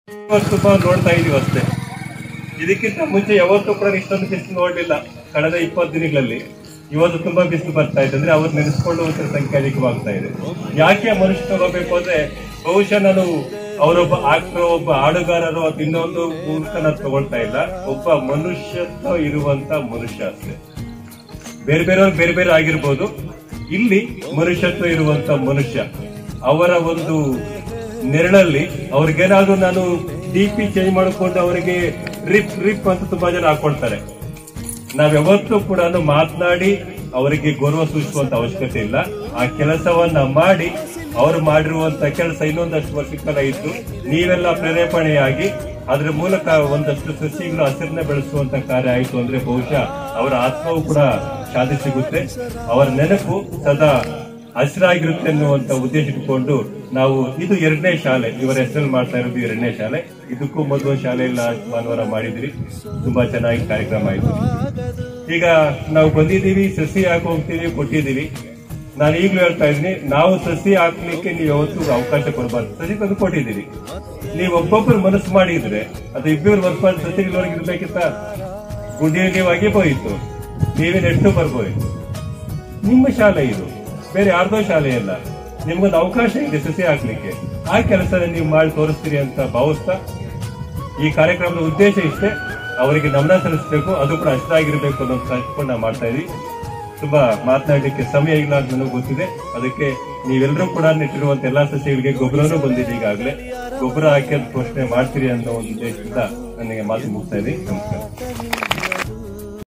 ಇವತ್ತು ತುಂಬಾ ನೋಡ್ತಾ ಇದೀವಿ ಅಷ್ಟೇ ಇದಕ್ಕಿಂತ ಮುಂಚೆ ಯಾವತ್ತೂ ಕೂಡ ಇಷ್ಟೊಂದು ಬಿಸಿಲು ನೋಡ್ಲಿಲ್ಲ ಕಳೆದ ಇಪ್ಪತ್ತು ದಿನಗಳಲ್ಲಿ ಇವತ್ತು ತುಂಬಾ ಬಿಸಿಲು ಬರ್ತಾ ಇದೆ ಅಂದ್ರೆ ಅವ್ರು ನೆನೆಸ್ಕೊಳ್ಳುವಂತ ಸಂಖ್ಯೆ ಅಧಿಕವಾಗ್ತಾ ಇದೆ ಯಾಕೆ ಮನುಷ್ಯ ತಗೋಬೇಕು ಅಂದ್ರೆ ಬಹುಶಃ ನಾನು ಅವರೊಬ್ಬ ಆಕ್ಟರ್ ಒಬ್ಬ ಹಾಡುಗಾರರು ಅಥವಾ ಇನ್ನೊಂದು ಮೂಲಕ ನಾನು ತಗೊಳ್ತಾ ಇಲ್ಲ ಒಬ್ಬ ಮನುಷ್ಯತ್ವ ಇರುವಂತ ಮನುಷ್ಯ ಅಷ್ಟೇ ಬೇರೆ ಬೇರೆಯವ್ರು ಬೇರೆ ಬೇರೆ ಆಗಿರ್ಬೋದು ಇಲ್ಲಿ ಮನುಷ್ಯತ್ವ ಇರುವಂತ ಮನುಷ್ಯ ಅವರ ಒಂದು ನೆರಳಲ್ಲಿ ಅವ್ರಿಗೇನಾದ್ರೂ ನಾನು ಡಿ ಪಿ ಚೇಂಜ್ ಮಾಡಿಕೊಂಡು ಅವರಿಗೆ ರಿಪ್ ರಿಪ್ ಅಂತ ತುಂಬಾ ಜನ ಹಾಕೊಳ್ತಾರೆ ನಾವ್ ಯಾವತ್ತೂ ಕೂಡ ಮಾತನಾಡಿ ಅವರಿಗೆ ಗೌರವ ಸೂಚಿಸುವಂತ ಅವಶ್ಯಕತೆ ಇಲ್ಲ ಆ ಕೆಲಸವನ್ನ ಮಾಡಿ ಅವರು ಮಾಡಿರುವಂತ ಕೆಲಸ ಇನ್ನೊಂದಷ್ಟು ವರ್ಷ ಕಾಲ ಇದ್ದು ನೀವೆಲ್ಲ ಪ್ರೇರೇಪಣೆಯಾಗಿ ಅದರ ಮೂಲಕ ಒಂದಷ್ಟು ಸಸಿಗಳು ಹಸಿರನ್ನ ಬೆಳೆಸುವಂತ ಕಾರ್ಯ ಆಯಿತು ಅಂದ್ರೆ ಬಹುಶಃ ಅವರ ಆತ್ಮವು ಕೂಡ ಶಾಂತಿ ಸಿಗುತ್ತೆ ಅವರ ನೆನಪು ಸದಾ ಹಸಿರಾಗಿರುತ್ತೆ ಅನ್ನುವಂತ ಉದ್ದೇಶ ಇಟ್ಕೊಂಡು ನಾವು ಇದು ಎರಡನೇ ಶಾಲೆ ಇವರ ಹೆಸರಲ್ಲಿ ಮಾಡ್ತಾ ಇರೋದು ಎರಡನೇ ಶಾಲೆ ಇದಕ್ಕೂ ಮೊದಲು ಶಾಲೆಯಲ್ಲ ಭಾನುವಾರ ಮಾಡಿದ್ರಿ ತುಂಬಾ ಚೆನ್ನಾಗಿ ಕಾರ್ಯಕ್ರಮ ಆಯ್ತು ಈಗ ನಾವು ಬಂದಿದ್ದೀವಿ ಸಸಿ ಹಾಕಿ ಹೋಗ್ತೀವಿ ಕೊಟ್ಟಿದ್ದೀವಿ ನಾನು ಈಗಲೂ ಹೇಳ್ತಾ ಇದ್ದೀನಿ ನಾವು ಸಸಿ ಹಾಕ್ಲಿಕ್ಕೆ ನೀವು ಯಾವತ್ತೂ ಅವಕಾಶ ಕೊಡಬಾರ್ದು ಸಸಿ ತಂದು ಕೊಟ್ಟಿದ್ದೀವಿ ನೀವು ಒಬ್ಬೊಬ್ಬರು ಮನಸ್ಸು ಮಾಡಿದ್ರೆ ಅದು ಇಬ್ಬರು ವರ್ಷ ಮಾಡಿ ಸಸಿಗಳವರೆಗೆ ಇರ್ಬೇಕಿತ್ತ ಗುಂಡಿ ನೀವಾಗಿ ಹೋಯಿತು ನೀವೇ ನೆಟ್ಟು ಬರ್ಬೋಯಿತು ನಿಮ್ಮ ಶಾಲೆ ಇದು ಬೇರೆ ಯಾರ್ದೋ ಶಾಲೆ ಅಲ್ಲ ನಿಮ್ಗೊಂದು ಅವಕಾಶ ಇದೆ ಸಸಿ ಹಾಕ್ಲಿಕ್ಕೆ ಆ ಕೆಲಸ ನೀವು ಮಾಡಿ ತೋರಿಸ್ತೀರಿ ಅಂತ ಭಾವಿಸ್ತಾ ಈ ಕಾರ್ಯಕ್ರಮದ ಉದ್ದೇಶ ಇಷ್ಟೇ ಅವರಿಗೆ ನಮನ ಸಲ್ಲಿಸಬೇಕು ಅದು ಕೂಡ ಅಷ್ಟಾಗಿರ್ಬೇಕು ಅನ್ನೋದು ಕಲ್ತ್ಕೊಂಡು ನಾವು ಮಾಡ್ತಾ ಇದೀವಿ ತುಂಬಾ ಮಾತನಾಡಲಿಕ್ಕೆ ಸಮಯ ಇಲ್ಲ ಅಂತ ನನಗೆ ಗೊತ್ತಿದೆ ಅದಕ್ಕೆ ನೀವೆಲ್ಲರೂ ಕೂಡ ನೆಟ್ಟಿರುವಂತ ಎಲ್ಲಾ ಸಸ್ಯಗಳಿಗೆ ಗೊಬ್ಬರನೂ ಬಂದಿದೆ ಈಗಾಗಲೇ ಗೊಬ್ಬರ ಹಾಕಿ ಅದು ಘೋಷಣೆ ಮಾಡ್ತೀರಿ ಅನ್ನೋ ಒಂದು ಉದ್ದೇಶದಿಂದ ನನಗೆ ಮಾತು ಮುಗ್ತಾ ಇದೆ ನಮಸ್ಕಾರ